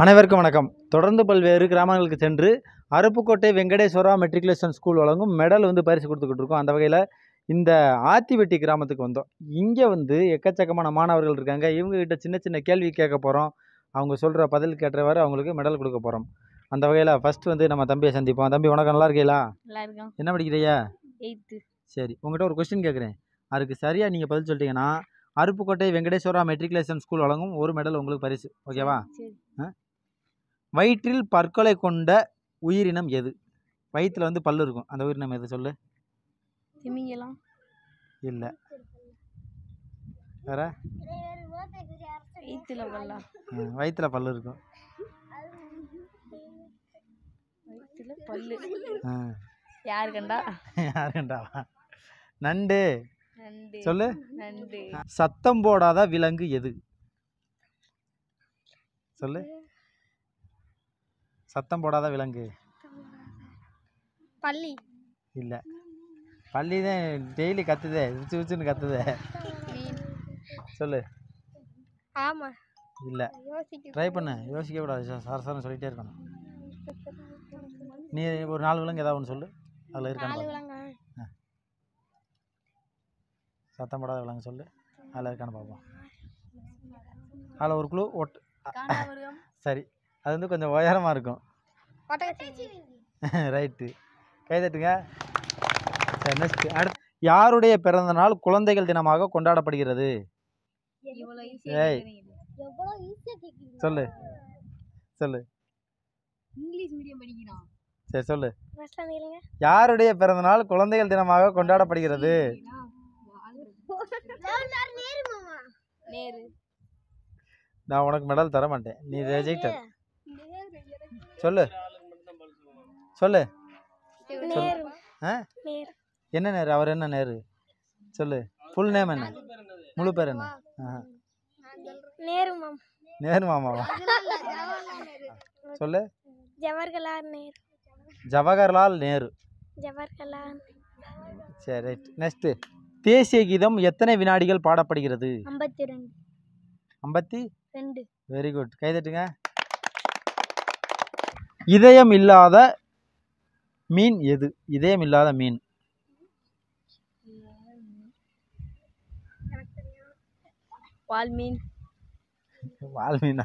அனைவருக்கும் வணக்கம் தொடர்ந்து பல்வேறு கிராமங்களுக்கு சென்று அருப்புக்கோட்டை வெங்கடேஸ்வரா மெட்ரிகுலேஷன் ஸ்கூல் வழங்கும் மெடல் வந்து பரிசு கொடுத்துக்கிட்டு இருக்கோம் அந்த வகையில் இந்த ஆத்திவெட்டி கிராமத்துக்கு வந்தோம் இங்கே வந்து எக்கச்சக்கமான மாணவர்கள் இருக்காங்க இவங்க கிட்ட சின்ன சின்ன கேள்வி கேட்க போகிறோம் அவங்க சொல்கிற பதில் கேட்டவாறு அவங்களுக்கு மெடல் கொடுக்க போகிறோம் அந்த வகையில் ஃபஸ்ட் வந்து நம்ம தம்பியை சந்திப்போம் தம்பி வணக்கம் நல்லா இருக்கீங்களா நல்லா இருக்கோம் என்ன படிக்கிறியா எயித்து சரி உங்கள்கிட்ட ஒரு கொஸ்டின் கேட்குறேன் அதுக்கு சரியாக நீங்கள் பதில் சொல்லிட்டீங்கன்னா அருப்புக்கோட்டை வெங்கடேஸ்வரா மெட்ரிகுலேஷன் ஸ்கூல் வழங்கும் ஒரு மெடல் உங்களுக்கு பரிசு ஓகேவா சரி வயிற்றில் பற்களை கொண்ட உயிரினம் எது வயிற்றில் வந்து பல்லு இருக்கும் அந்த உயிரினம் எது சொல்லு திமிங்கலம் இல்லை வேற எயித்துல பல்லா வயிற்றில் பல்லு இருக்கும் வயிற்றுல பல்லு ஆ. யாரு கண்டா யாருண்டாவா நண்டு நண்டு சொல்லு நண்டு சத்தம் போடாத விலங்கு எது சொல்லு சத்தம் போடாத விலங்கு பள்ளி இல்லை பள்ளி தான் டெய்லி கத்துதே உச்சு உச்சுன்னு கத்துதே மீன் சொல்லு ஆமா இல்லை யோசிக்க ட்ரை பண்ணு யோசிக்க கூடாது சரசரம் சொல்லிட்டே இருக்கணும் நீ ஒரு நாலு விலங்கு ஏதாவது ஒன்று சொல்லு அதில் இருக்கான்னு பாரு. விலங்க சத்தம் போடாத விலங்கு சொல்லு அதில் இருக்கான்னு பார்ப்போம் அதில் ஒரு குழு ஒட் காண்டாமிருகம் சரி அது வந்து கொஞ்சம் உயரமாக இருக்கும் ஒட்டகச்சி ரைட்டு கைதட்டுங்க சரி நெக்ஸ்ட் அடுத்து யாருடைய பிறந்த நாள் குழந்தைகள் தினமாக கொண்டாடப்படுகிறது இவ்வளோ ஏய். ஈஸியாக எவ்வளோ ஈஸியாக கேட்குறீங்க சொல்லு சொல்லு இங்கிலீஷ் மீடியம் படிக்கிறான் சரி சொல்லு ஃபஸ்ட்டாக கேளுங்க யாருடைய பிறந்த நாள் குழந்தைகள் தினமாக கொண்டாடப்படுகிறது நேரு நான் உனக்கு மெடல் தர மாட்டேன் நீ ரெஜெக்டட் சொல்லு சொல்லு நேரு ஆ நேரு என்ன நேரு அவர் என்ன நேரு சொல்லு ஃபுல் நேம் என்ன முழு பேர் என்ன ஆ நேரு மேம் நேரு மாமாவா சொல்லு ஜவஹர்லால் நேரு ஜவஹர்லால் நேரு ஜவஹர்லால் சரி ரைட் நெக்ஸ்ட்டு தேசிய கீதம் எத்தனை வினாடிகள் பாடப்படுகிறது ஐம்பத்தி ரெண்டு ஐம்பத்தி ரெண்டு வெரி குட் கைதட்டுங்க இதயம் இல்லாத மீன் எது இதயம் இல்லாத மீன் வால்மீன் வால் மீனா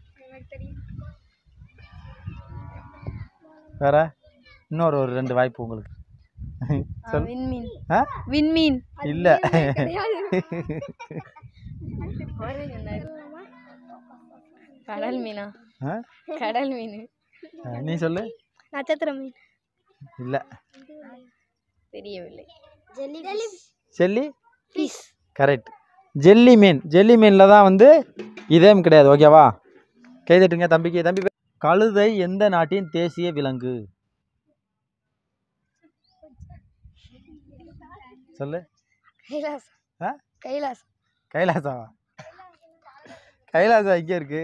வேற இன்னொரு ஒரு ரெண்டு வாய்ப்பு உங்களுக்கு சொல் விண்மீன் ஆ விண்மீன் இல்லை கடல் மீனா ஆ? கடல் மீன் நீ சொல்லு நட்சத்திர மீன் இல்லை தெரியவில்லை செல்லி ஃபிஷ் கரெக்ட் ஜெல்லி மீன் ஜெல்லி மீனில் தான் வந்து இதயம் கிடையாது ஓகேவா கைதட்டுங்க தம்பிக்கு தம்பி பேர். கழுதை எந்த நாட்டின் தேசிய விலங்கு சொல்லு கைலாஸ் ஆ கைலாஸ் கைலாசாவா கைலாசா இங்கே இருக்கு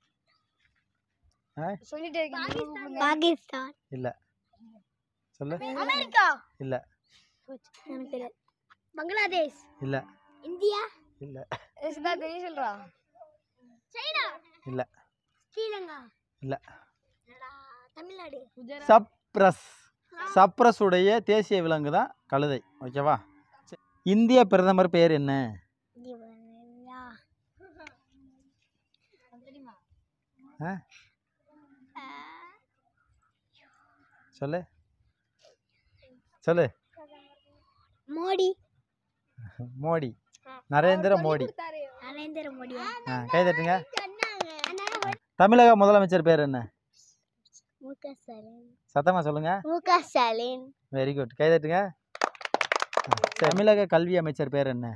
ஆ சொல்லிட்டே பாகிஸ்தான் இல்லை சொல்லு அமெரிக்கா இல்லை எனக்கு தெரியாது பங்களாதேஷ் இல்லை இந்தியா இல்லை சிதா தெரியும் சொல்றா சைனா இல்லை ஸ்ரீலங்கா இல்லை தமிழ்நாடு குஜராத் சப்ரஸ் சப்ரஸ் உடைய தேசிய விலங்கு தான் கழுதை ஓகேவா சரி. இந்திய பிரதமர் பேர் என்ன ஆ சொல்லு சொல்லு மோடி மோடி நரேந்திர மோடி நரேந்திர மோடி ஆ கை தட்டுங்க தமிழக முதலமைச்சர் பேர் என்ன மு க ஸ்டாலின் சத்தமாக சொல்லுங்க மு க ஸ்டாலின் வெரி குட் கை தட்டுங்க ஆ, தமிழக கல்வி அமைச்சர் பேர் என்ன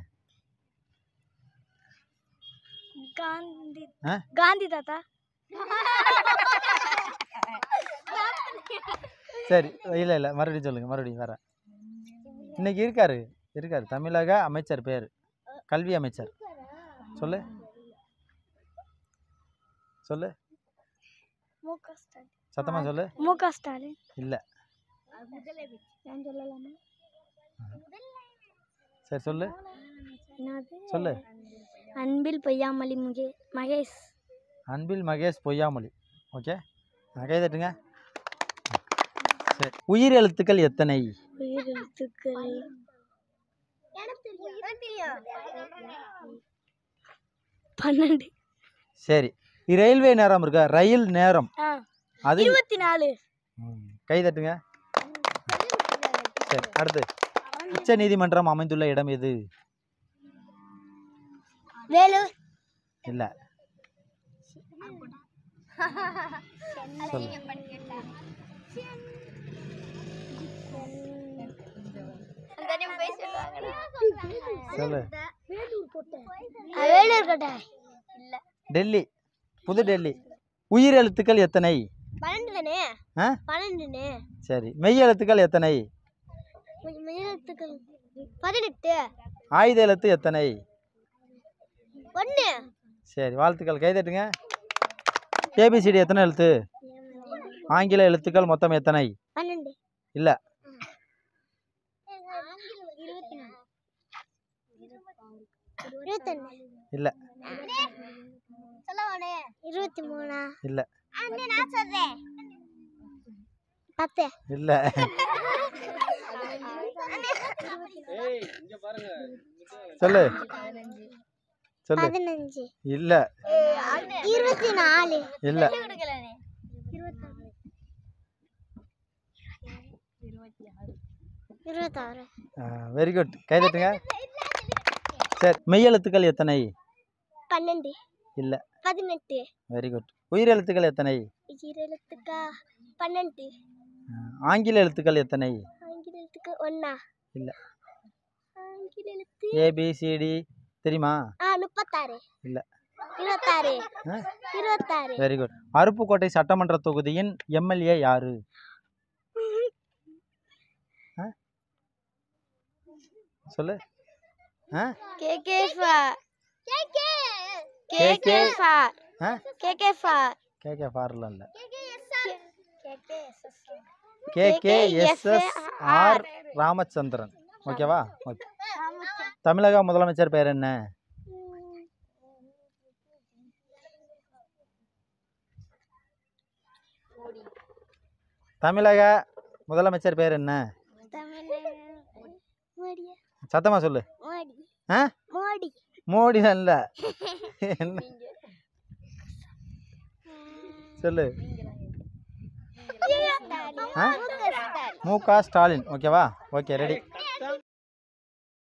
காந்தி ஆ காந்தி தாத்தா சரி இல்லை இல்லை மறுபடியும் சொல்லுங்கள் மறுபடியும் வேற இன்னைக்கு இருக்காரு இருக்காரு தமிழக அமைச்சர் பேர் கல்வி அமைச்சர் சொல்லு சொல்லு மு க ஸ்டாலின் சத்தமாக சொல்லு மு க ஸ்டாலின் இல்லை நான் சொல்லலாமா சரி சொல்லு என்னது சொல்லு அன்பில் பொய்யாமலி முகே மகேஷ் அன்பில் மகேஷ் பொய்யாமொழி ஓகே கை தட்டுங்க சரி உயிர் எழுத்துக்கள் எத்தனை உயிரெழுத்துக்கள் பன்னெண்டு சரி ரயில்வே நேரம் இருக்கா ரயில் நேரம் ஆ அது இருபத்தி நாலு ம், கை தட்டுங்க சரி அடுத்து உச்ச நீதிமன்றம் அமைந்துள்ள இடம் எது வேலூர் இல்லை சொல்லு சொல்லு வேலூர் கோட்டை டெல்லி புது டெல்லி உயிர் எழுத்துக்கள் எத்தனை பன்னெண்டு தானே ஆ பன்னெண்டுனே சரி மெய் எழுத்துக்கள் எத்தனை எழுத்துக்கள் பதினெட்டு ஆயுத எழுத்து எத்தனை ஒன்று சரி வாழ்த்துக்கள் கை தட்டுங்க ஏபிசிடி எத்தனை எழுத்து ஆங்கில எழுத்துக்கள் மொத்தம் எத்தனை பன்னெண்டு இல்லை இருபத்தி நாலு இருபத்தொன்னு இல்லை சொல்லவானே இருபத்தி மூணா இல்லை நான் சொல்றேன் பத்து இல்லை சொல்லு சொல்லு பதினஞ்சு இல்லை இருபத்தி நாலு இல்லை இருபத்தாறு வெரி குட் கை தட்டுங்க சரி மெய் எழுத்துக்கள் எத்தனை பன்னெண்டு இல்லை பதினெட்டு வெரி குட் உயிர் எழுத்துக்கள் எத்தனை எழுத்துக்கா பன்னெண்டு அஹ், ஆங்கில எழுத்துக்கள் எத்தனை ஆங்கில எழுத்துக்கு ஒன்னா இல்லை ஆங்கில எழுத்து ஏபிசிடி தெரியுமா ஆ முப்பத்தாறு இல்லை இருபத்தாறு இருபத்தாறு வெரி குட் அருப்புக்கோட்டை சட்டமன்ற தொகுதியின் எம்எல்ஏ யாரு ஆ? சொல்லு ஆ கே கே ஃபா K K K KK. K ஃபா ஆ கே கே ஃபா கே கே ஃபார்லாம் இல்லை K K K K S S R Ramachandran ஓகேவா ஓகே தமிழக முதலமைச்சர் பெயர் என்ன தமிழக முதலமைச்சர் பெயர் என்ன மோடி சத்தமா சொல்லு மோடி ஆ மோடி மோடி இல்ல என்ன சொல்லு ஆ மு க ஸ்டாலின் ஓகேவா ஓகே ரெடி